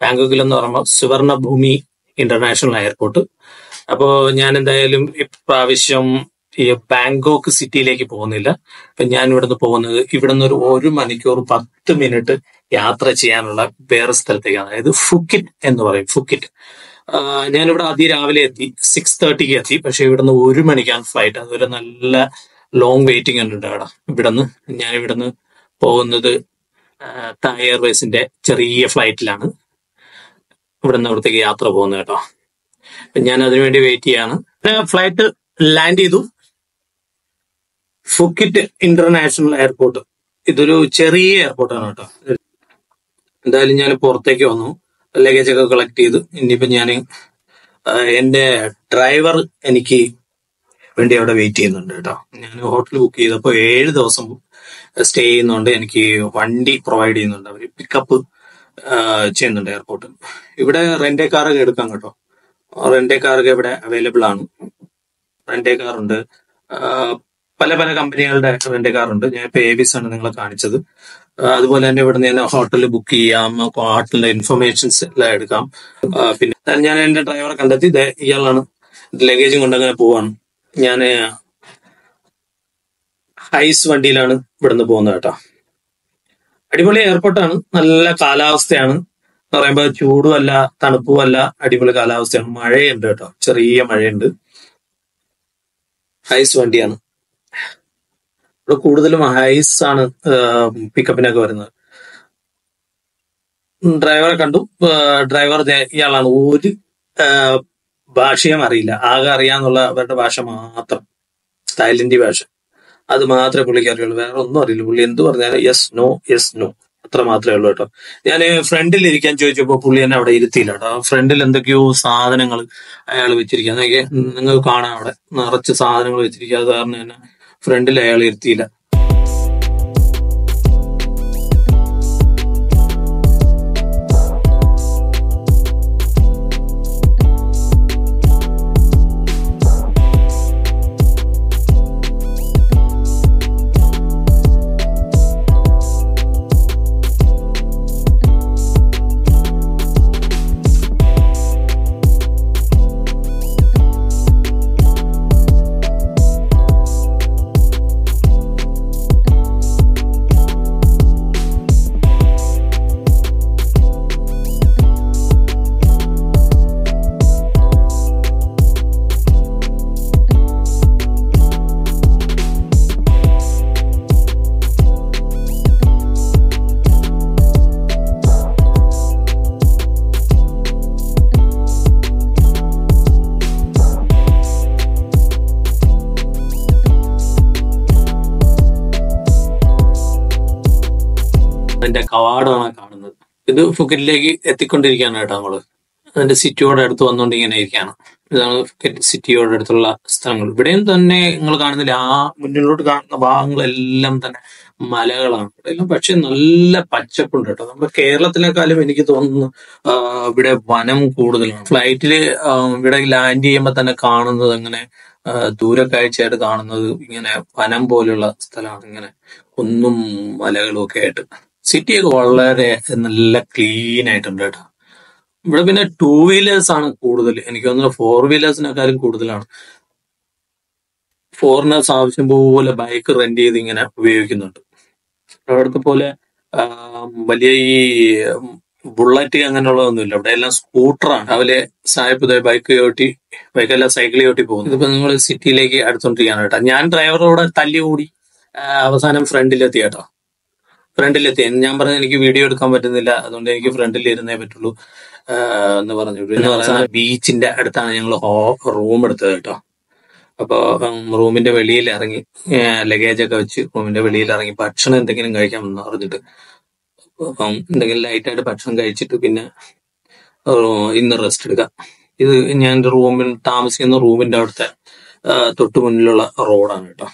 ബാങ്കോക്കിൽ എന്ന് പറയുമ്പോൾ സുവർണഭൂമി international airport അപ്പോ ഞാൻ എന്തായാലും ഇപ്രാവശ്യം ഈ ബാങ്കോക്ക് സിറ്റിയിലേക്ക് പോകുന്നില്ല അപ്പൊ ഞാൻ ഇവിടുന്ന് പോകുന്നത് ഇവിടുന്ന് ഒരു ഒരു മണിക്കൂർ പത്ത് മിനിറ്റ് യാത്ര ചെയ്യാനുള്ള വേറെ സ്ഥലത്തേക്കാണ് അതായത് ഫുക്കിറ്റ് എന്ന് പറയും ഫുക്കിറ്റ് ആഹ് ഞാനിവിടെ അതിരാവിലെ എത്തി സിക്സ് തേർട്ടിക്ക് എത്തി പക്ഷെ ഇവിടുന്ന് ഒരു മണിക്കാണ് ഫ്ലൈറ്റ് അതൊരു നല്ല ലോങ് വെയിറ്റിംഗ് ഉണ്ട് അവിടെ ഇവിടുന്ന് ഞാൻ ഇവിടുന്ന് പോകുന്നത് ആഹ് തായ് എയർവേസിന്റെ ചെറിയ ഫ്ലൈറ്റിലാണ് ഇവിടുന്ന് അവിടത്തേക്ക് യാത്ര പോകുന്നത് കേട്ടോ അപ്പൊ ഞാൻ അതിനുവേണ്ടി വെയിറ്റ് ചെയ്യാണ് ഫ്ലൈറ്റ് ലാൻഡ് ചെയ്തു ഫുക്കിറ്റ് ഇന്റർനാഷണൽ എയർപോർട്ട് ഇതൊരു ചെറിയ എയർപോർട്ടാണ് കേട്ടോ എന്തായാലും ഞാൻ പുറത്തേക്ക് വന്നു ലഗേജ് ഒക്കെ കളക്ട് ചെയ്തു ഇനിയിപ്പോ ഞാൻ എന്റെ ഡ്രൈവർ എനിക്ക് വേണ്ടി അവിടെ വെയിറ്റ് ചെയ്യുന്നുണ്ട് കേട്ടോ ഞാൻ ഹോട്ടൽ ബുക്ക് ചെയ്തപ്പോൾ ഏഴ് ദിവസം സ്റ്റേ ചെയ്യുന്നുണ്ട് എനിക്ക് വണ്ടി പ്രൊവൈഡ് ചെയ്യുന്നുണ്ട് അവർ പിക്കപ്പ് ചെയ്യുന്നുണ്ട് എയർപോർട്ടിൽ ഇവിടെ റെന്റേ കാറൊക്കെ എടുക്കാം കേട്ടോ റെന്റേ കാറൊക്കെ ഇവിടെ അവൈലബിൾ ആണ് റെന്റേ കാർ ഉണ്ട് ആ, പല പല കമ്പനികളുടെ റെന്റേ കാർ ഉണ്ട് ഞാൻ ഇപ്പൊ ഏവിസ് ആണ് നിങ്ങളെ കാണിച്ചത് ആ, അതുപോലെ തന്നെ ഇവിടെ നിന്ന് ഹോട്ടലിൽ ബുക്ക് ചെയ്യാം ഹോട്ടലിന്റെ ഇൻഫർമേഷൻസ് എല്ലാം എടുക്കാം ആ, പിന്നെ ഞാൻ എന്റെ ഡ്രൈവറെ കണ്ടെത്തി ദേ ഇയാളാണ് ലഗേജും കൊണ്ട് അങ്ങനെ പോവാണ് ഞാൻ ഹൈസ് വണ്ടിയിലാണ് ഇവിടുന്ന് പോകുന്നത് കേട്ടോ അടിപൊളി എയർപോർട്ടാണ് നല്ല കാലാവസ്ഥയാണ് എന്ന് പറയുമ്പോൾ ചൂടും അല്ല തണുപ്പും അല്ല അടിപൊളി കാലാവസ്ഥയാണ് മഴയുണ്ട് കേട്ടോ ചെറിയ മഴയുണ്ട് ഹൈസ് വണ്ടിയാണ് ഇവിടെ കൂടുതലും ഹൈസ് ആണ് പിക്കപ്പിനൊക്കെ വരുന്നത് ഉം, ഡ്രൈവറെ കണ്ടു ഏഹ് ഡ്രൈവർ ദേ ഇയാളാണ് ഒരു ഏഹ് ഭാഷയും അറിയില്ല ആകെ അറിയാന്നുള്ള അവരുടെ ഭാഷ മാത്രം തായ്ലൻഡി ഭാഷ അത് മാത്രമേ പുള്ളിക്ക് അറിയുള്ളൂ വേറെ ഒന്നും അറിയില്ല പുള്ളി എന്ത് പറഞ്ഞാലും യെസ് നോ യെസ് നോ അത്ര മാത്രമേ ഉള്ളൂ കേട്ടോ ഞാൻ ഫ്രണ്ടിൽ ഇരിക്കാൻ ചോദിച്ചപ്പോ പുള്ളി എന്നെ അവിടെ ഇരുത്തിയില്ല കേട്ടോ ഫ്രണ്ടിൽ എന്തൊക്കെയോ സാധനങ്ങൾ അയാൾ വെച്ചിരിക്കുക അതൊക്കെ നിങ്ങൾക്ക് കാണാം അവിടെ നിറച്ച് സാധനങ്ങൾ വെച്ചിരിക്കുക അത് കാരണം തന്നെ ഫ്രണ്ടിൽ അയാൾ ഇരുത്തിയില്ല അതിന്റെ കവാടമാണ് കാണുന്നത് ഇത് ഫുക്കറ്റിലേക്ക് എത്തിക്കൊണ്ടിരിക്കുകയാണ് കേട്ടോ നമ്മള് അതിന്റെ സിറ്റിയോട് അടുത്ത് വന്നുകൊണ്ട് ഇങ്ങനെ ഇരിക്കുകയാണ് ഇതാണ് ഫുക്കറ്റ് സിറ്റിയോട് അടുത്തുള്ള സ്ഥലങ്ങൾ ഇവിടെയും തന്നെ നിങ്ങൾ കാണുന്നില്ല ആ മുന്നിലോട്ട് കാണുന്ന ഭാഗങ്ങളെല്ലാം തന്നെ മലകളാണ് ഇവിടെയെല്ലാം പക്ഷെ നല്ല പച്ചപ്പുണ്ട് കേട്ടോ നമ്മുടെ കേരളത്തിനേക്കാളും എനിക്ക് തോന്നുന്നു ആ, ഇവിടെ വനം കൂടുതലാണ് ഫ്ലൈറ്റില് ഇവിടെ ലാൻഡ് ചെയ്യുമ്പോൾ തന്നെ കാണുന്നത് അങ്ങനെ ആ, ദൂരക്കാഴ്ചയായിട്ട് കാണുന്നത് ഇങ്ങനെ വനം പോലുള്ള സ്ഥലമാണ് ഇങ്ങനെ കുന്നും മലകളും ഒക്കെ ആയിട്ട് സിറ്റിയൊക്കെ വളരെ നല്ല ക്ലീൻ ആയിട്ടുണ്ട് കേട്ടോ ഇവിടെ പിന്നെ ടൂ വീലേഴ്സ് ആണ് കൂടുതൽ എനിക്ക് തോന്നുന്നു ഫോർ വീലേഴ്സിനെക്കാളും കൂടുതലാണ് ഫോറിനേഴ്സ് ആവശ്യം പോലെ ബൈക്ക് റെന്റ് ചെയ്ത് ഇങ്ങനെ ഉപയോഗിക്കുന്നുണ്ട് അവിടുത്തെ പോലെ ആ, വലിയ ഈ ബുള്ളറ്റ് അങ്ങനെയുള്ളതൊന്നുമില്ല ഇവിടെ എല്ലാം സ്കൂട്ടറാണ് രാവിലെ സാഹിബ് ബൈക്ക് ഓട്ടി ബൈക്കെല്ലാം സൈക്കിൾ ഓട്ടി പോകുന്നു ഇതിപ്പോ നിങ്ങൾ സിറ്റിയിലേക്ക് അടുത്തോണ്ടിരിക്കുകയാണ് കേട്ടോ ഞാൻ ഡ്രൈവറോട് തല്ലി കൂടി ആ, അവസാനം ഫ്രണ്ടിലെത്തി കേട്ടോ ഫ്രണ്ടിലെത്തി ഞാൻ പറഞ്ഞു എനിക്ക് വീഡിയോ എടുക്കാൻ പറ്റുന്നില്ല അതുകൊണ്ട് എനിക്ക് ഫ്രണ്ടിൽ ഇരുന്നേ പറ്റുള്ളൂ ആ, എന്ന് പറഞ്ഞു പിന്നെ അവസാനം ബീച്ചിന്റെ അടുത്താണ് ഞങ്ങൾ റൂം എടുത്തത് കേട്ടോ അപ്പൊ റൂമിന്റെ വെളിയിൽ ഇറങ്ങി ലഗേജ് ഒക്കെ വെച്ച് റൂമിന്റെ വെളിയിൽ ഇറങ്ങി ഭക്ഷണം എന്തെങ്കിലും കഴിക്കാമെന്ന് പറഞ്ഞിട്ട് അപ്പം എന്തെങ്കിലും ലൈറ്റായിട്ട് ഭക്ഷണം കഴിച്ചിട്ട് പിന്നെ ആ, ഇന്ന് റെസ്റ്റ് എടുക്കാം ഇത് ഞാൻ റൂമിൽ താമസിക്കുന്ന റൂമിന്റെ അവിടുത്തെ ആ, തൊട്ട് മുന്നിലുള്ള റോഡാണ് കേട്ടോ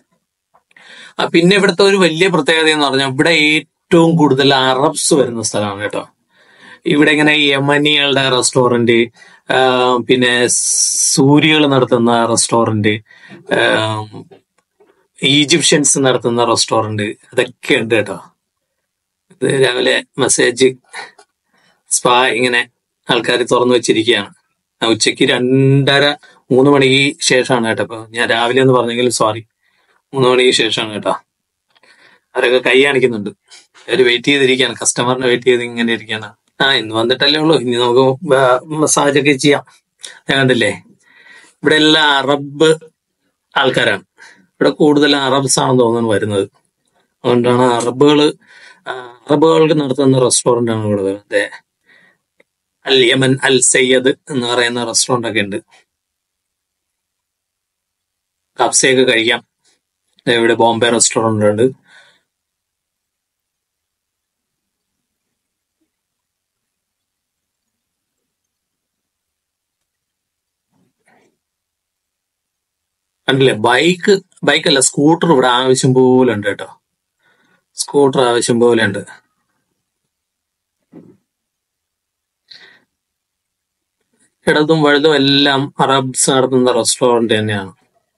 ആ, പിന്നെ ഇവിടുത്തെ ഒരു വലിയ പ്രത്യേകത എന്ന് പറഞ്ഞാൽ ഇവിടെ ഏറ്റവും കൂടുതൽ അറബ്സ് വരുന്ന സ്ഥലമാണ് കേട്ടോ ഇവിടെ ഇങ്ങനെ യമനികളുടെ റെസ്റ്റോറന്റ് പിന്നെ സൂര്യകൾ നടത്തുന്ന റെസ്റ്റോറന്റ് ഈജിപ്ഷ്യൻസ് നടത്തുന്ന റെസ്റ്റോറന്റ് അതൊക്കെ ഉണ്ട് കേട്ടോ ഇത് രാവിലെ മെസ്സേജ് സ്പാ ഇങ്ങനെ ആൾക്കാർ തുറന്നു വെച്ചിരിക്കുകയാണ് ആ ഉച്ചയ്ക്ക് രണ്ടര മൂന്ന് മണിക്ക് ശേഷമാണ് കേട്ടോ ഇപ്പൊ ഞാൻ രാവിലെ എന്ന് പറഞ്ഞെങ്കിലും സോറി മൂന്ന് മണിക്ക് ശേഷമാണ് കേട്ടോ അവരൊക്കെ കൈ കാണിക്കുന്നുണ്ട് അവര് വെയിറ്റ് ചെയ്തിരിക്കുകയാണ് കസ്റ്റമറിനെ വെയിറ്റ് ചെയ്ത് ഇങ്ങനെ ഇരിക്കുകയാണ് ആ ഇന്ന് വന്നിട്ടല്ലേ ഉള്ളൂ ഇനി നമുക്ക് മസാജ് ഒക്കെ ചെയ്യാം ഞാൻ കണ്ടില്ലേ ഇവിടെ എല്ലാം അറബ് ആൾക്കാരാണ് ഇവിടെ കൂടുതൽ അറബ്സ് ആണെന്ന് തോന്നുന്നു വരുന്നത് അതുകൊണ്ടാണ് അറബുകള് ആ, അറബുകൾക്ക് നടത്തുന്ന റെസ്റ്റോറന്റ് ആണ് ഇവിടെ വരുന്നത് അൽ യമൻ അൽ സയ്യദ് എന്ന് പറയുന്ന റെസ്റ്റോറന്റ് ഒക്കെ ഉണ്ട് കബ്സയൊക്കെ കഴിക്കാം ദേ ഇവിടെ ബോംബെ റെസ്റ്റോറന്റ് ഉണ്ട് കണ്ടില്ലേ ബൈക്ക് ബൈക്കല്ല സ്കൂട്ടർ ഇവിടെ ആവശ്യം പോലെ ഉണ്ട് കേട്ടോ സ്കൂട്ടർ ആവശ്യം പോലെ ഉണ്ട് ഇടതും വലുതും എല്ലാം അറബ്സ് നടത്തുന്ന റെസ്റ്റോറന്റ് തന്നെയാണ്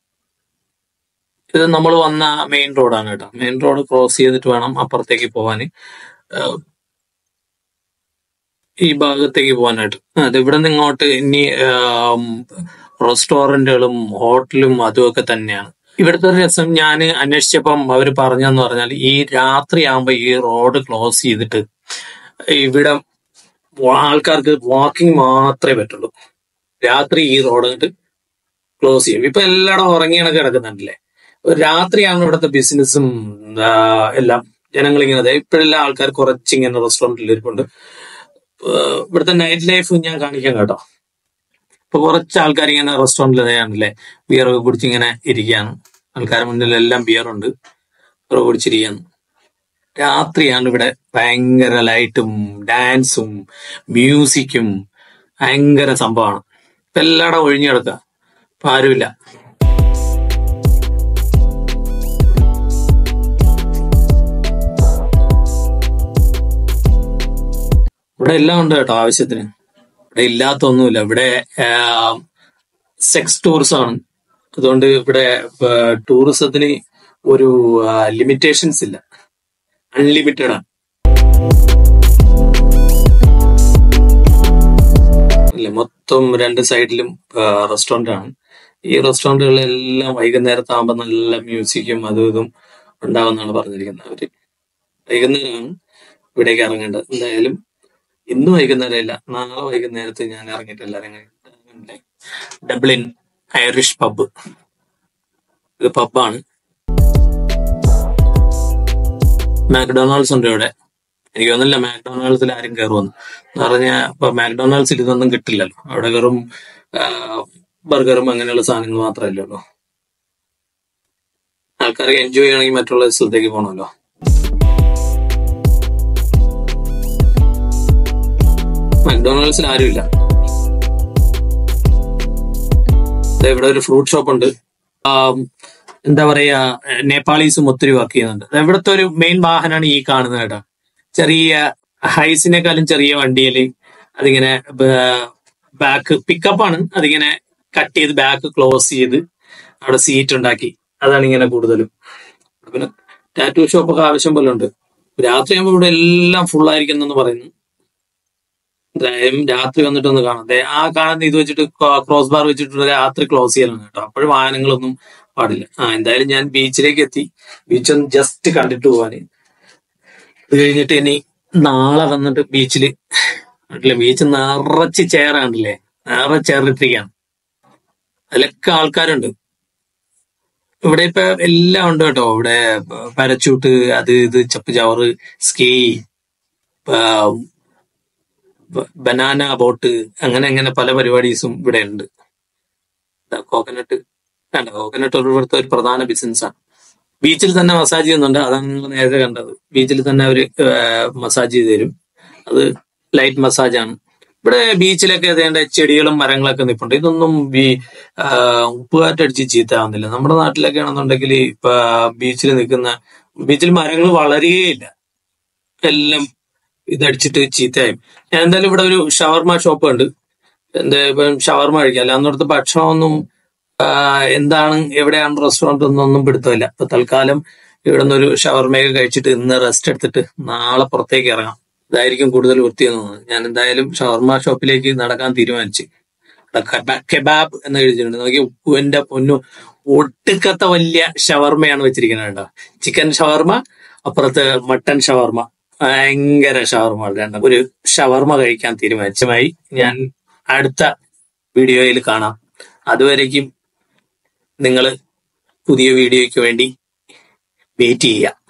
ഇത് നമ്മൾ വന്ന മെയിൻ റോഡാണ് കേട്ടോ മെയിൻ റോഡ് ക്രോസ് ചെയ്തിട്ട് വേണം അപ്പുറത്തേക്ക് പോവാന് ഏഹ് ഈ ഭാഗത്തേക്ക് പോകാനായിട്ട് അത് ഇവിടെ നിന്ന് ഇങ്ങോട്ട് ഇനി റെസ്റ്റോറന്റുകളും ഹോട്ടലും അതുമൊക്കെ തന്നെയാണ് ഇവിടുത്തെ ഒരു രസം ഞാൻ അന്വേഷിച്ചപ്പം അവർ പറഞ്ഞെന്ന് പറഞ്ഞാൽ ഈ രാത്രിയാകുമ്പോ ഈ റോഡ് ക്ലോസ് ചെയ്തിട്ട് ഇവിടെ ആൾക്കാർക്ക് വാക്കിംഗ് മാത്രമേ പറ്റുള്ളൂ രാത്രി ഈ റോഡ് അങ്ങോട്ട് ക്ലോസ് ചെയ്യും ഇപ്പൊ എല്ലായിടും ഉറങ്ങിയാണ് കിടക്കുന്നുണ്ടല്ലേ രാത്രിയാണ് ഇവിടുത്തെ ബിസിനസ്സും എല്ലാം ജനങ്ങൾ ഇങ്ങനെ അതെ ഇപ്പോഴെല്ലാം ആൾക്കാർ കുറച്ചിങ്ങനെ റെസ്റ്റോറന്റിൽ ഇരിപ്പുണ്ട് ഏഹ് ഇവിടുത്തെ നൈറ്റ് ലൈഫ് ഞാൻ കാണിക്കാം കേട്ടോ ഇപ്പൊ കുറച്ച് ആൾക്കാർ ഇങ്ങനെ റെസ്റ്റോറന്റിൽ ഇതാണല്ലേ ബിയറൊക്കെ കുടിച്ച് ഇങ്ങനെ ഇരിക്കുകയാണ് ആൾക്കാരുടെ മുന്നിൽ എല്ലാം ബിയറുണ്ട് ബിയർ കുടിച്ചിരിക്കുകയാണ് രാത്രിയാണ് ഇവിടെ ഭയങ്കര ലൈറ്റും ഡാൻസും മ്യൂസിക്കും ഭയങ്കര സംഭവമാണ് ഇപ്പൊ എല്ലായിടം ഒഴിഞ്ഞു കിടക്കുക ഇപ്പൊ ആരുമില്ല ഇവിടെ എല്ലാം ഉണ്ട് കേട്ടോ ആവശ്യത്തിന് ഇവിടെ ഇല്ലാത്തൊന്നുമില്ല ഇവിടെ സെക്സ് ടൂറിസം ആണ് അതുകൊണ്ട് ഇവിടെ ടൂറിസത്തിന് ഒരു ലിമിറ്റേഷൻസ് ഇല്ല അൺലിമിറ്റഡ് ആണ് അല്ലെ മൊത്തം രണ്ട് സൈഡിലും റെസ്റ്റോറന്റ് ആണ് ഈ റെസ്റ്റോറന്റുകളിലെല്ലാം വൈകുന്നേരത്താകുമ്പോൾ നല്ല മ്യൂസിക്കും അതും ഇതും ഉണ്ടാവുമെന്നാണ് പറഞ്ഞിരിക്കുന്നത് അവര് വൈകുന്നേരമാണ് ഇവിടേക്ക് ഇറങ്ങേണ്ടത് എന്തായാലും ഇന്ന് വൈകുന്നേരം ഇല്ല നാളെ വൈകുന്നേരത്ത് ഞാൻ ഇറങ്ങിയിട്ടില്ല ഇറങ്ങി ഡബ്ലിൻ ഐറിഷ് പബ് ഇത് പബ്ബാണ് മാക്ഡൊണാൾഡ്സ് ഉണ്ട് ഇവിടെ എനിക്ക് തോന്നുന്നില്ല മാക്ഡൊണാൾഡ്സിൽ ആരും കയറുമെന്ന് എന്ന് പറഞ്ഞാൽ ഇപ്പൊ മാക്ഡൊണാൾഡ്സിൽ ഇതൊന്നും കിട്ടില്ലല്ലോ അവിടെ വെറും ബർഗറും അങ്ങനെയുള്ള സാധനങ്ങൾ മാത്രമല്ലേ ഉള്ളൂ ആൾക്കാർക്ക് എൻജോയ് ചെയ്യണമെങ്കിൽ മറ്റുള്ള സ്ഥലത്തേക്ക് പോകണമല്ലോ മക്ഡൊണാൾഡ്സിൽ ആരുമില്ല ദേ ഇവിടെ ഒരു ഫ്രൂട്ട് ഷോപ്പ് ഉണ്ട് ആം, എന്താ പറയാ നേപ്പാളീസും ഒത്തിരി വർക്ക് ചെയ്യുന്നുണ്ട് ദേ ഇവിടുത്തെ ഒരു മെയിൻ വാഹനമാണ് ഈ കാണുന്നത് കേട്ടോ ചെറിയ ഹൈസിനെക്കാളും ചെറിയ വണ്ടിയിൽ അതിങ്ങനെ ബാക്ക് പിക്കപ്പാണ് അതിങ്ങനെ കട്ട് ചെയ്ത് ബാക്ക് ക്ലോസ് ചെയ്ത് അവിടെ സീറ്റ് ഉണ്ടാക്കി അതാണ് ഇങ്ങനെ കൂടുതലും പിന്നെ ടാറ്റു ഷോപ്പൊക്കെ ആവശ്യം പോലെ ഉണ്ട് രാത്രിയാകുമ്പോൾ ഇവിടെ എല്ലാം ഫുൾ ആയിരിക്കുന്നെന്ന് പറയുന്നു എന്തായാലും രാത്രി വന്നിട്ടൊന്ന് കാണാം ദേ ആ കാണുന്ന ഇത് വെച്ചിട്ട് ക്രോസ് ബാർ വെച്ചിട്ട് രാത്രി ക്ലോസ് ചെയ്യലാണ് കേട്ടോ അപ്പോഴും വാഹനങ്ങളൊന്നും പാടില്ല ആ എന്തായാലും ഞാൻ ബീച്ചിലേക്ക് എത്തി ബീച്ച് ഒന്ന് ജസ്റ്റ് കണ്ടിട്ട് പോവാന് അത് കഴിഞ്ഞിട്ട് ഇനി നാളെ വന്നിട്ട് ബീച്ചില് കണ്ടില്ലേ ബീച്ച് നിറച്ച് ചെയറാണല്ലേ നിറച്ച് ചെയറിട്ടിരിക്കുകയാണ് അതിലൊക്കെ ആൾക്കാരുണ്ട് ഇവിടെ ഇപ്പൊ എല്ലാം ഉണ്ട് കേട്ടോ ഇവിടെ പരച്ചൂട്ട് അത് ഇത് ചപ്പ് ചവറ് സ്കീ ബനാന ബോട്ട് അങ്ങനെ അങ്ങനെ പല പരിപാടീസും ഇവിടെ ഉണ്ട് കോക്കനട്ട് വേണ്ട കോക്കനട്ട് ഒരു ഇവിടുത്തെ ഒരു പ്രധാന ബിസിനസ്സാണ് ബീച്ചിൽ തന്നെ മസാജ് ചെയ്യുന്നുണ്ട് അതാണ് നിങ്ങൾ നേരത്തെ കണ്ടത് ബീച്ചിൽ തന്നെ അവര് മസാജ് ചെയ്ത് തരും അത് ലൈറ്റ് മസാജ് ആണ് ഇവിടെ ബീച്ചിലൊക്കെ അതേണ്ട ചെടികളും മരങ്ങളൊക്കെ നിൽപ്പുണ്ട് ഇതൊന്നും ഈ ആ, ഉപ്പുകാറ്റടിച്ച് ചീത്താവുന്നില്ല നമ്മുടെ നാട്ടിലൊക്കെ ആണെന്നുണ്ടെങ്കിൽ ഇപ്പൊ ബീച്ചിൽ നിൽക്കുന്ന ബീച്ചിൽ മരങ്ങൾ വളരുകയില്ല എല്ലാം ഇതടിച്ചിട്ട് ചീത്തയായി ഞാൻ എന്തായാലും ഇവിടെ ഒരു ഷവർമ ഷോപ്പ് ഉണ്ട് എന്താ ഇപ്പം ഷവർമ കഴിക്കാം അല്ല അന്നോടത്ത് ഭക്ഷണമൊന്നും ആ, എന്താണ് എവിടെയാണ് റെസ്റ്റോറന്റ് ഒന്നും പിടുത്തമില്ല അപ്പൊ തൽക്കാലം ഇവിടെ നിന്ന് ഒരു ഷവർമയൊക്കെ കഴിച്ചിട്ട് ഇന്ന് റെസ്റ്റ് എടുത്തിട്ട് നാളെ പുറത്തേക്ക് ഇറങ്ങാം ഇതായിരിക്കും കൂടുതൽ വൃത്തിയെന്ന് തോന്നുന്നത് ഞാൻ എന്തായാലും ഷവർമ ഷോപ്പിലേക്ക് നടക്കാൻ തീരുമാനിച്ചു ഇവിടെ കെബാ- കെബാബ് എന്ന് എഴുതിയിട്ടുണ്ട് നോക്കി ഉപ്പുവിന്റെ പൊന്നു ഒട്ടുക്കത്ത വലിയ ഷവർമയാണ് വെച്ചിരിക്കുന്നത് കേട്ടോ ചിക്കൻ ഷവർമ അപ്പുറത്ത് മട്ടൻ ഷവർമ ഭയങ്കര ഷവർമ രണ്ടും ഒരു ഷവർമ കഴിക്കാൻ തീരുമാനിച്ചുമായി ഞാൻ അടുത്ത വീഡിയോയിൽ കാണാം അതുവരേക്കും നിങ്ങൾ പുതിയ വീഡിയോയ്ക്ക് വേണ്ടി വെയിറ്റ് ചെയ്യുക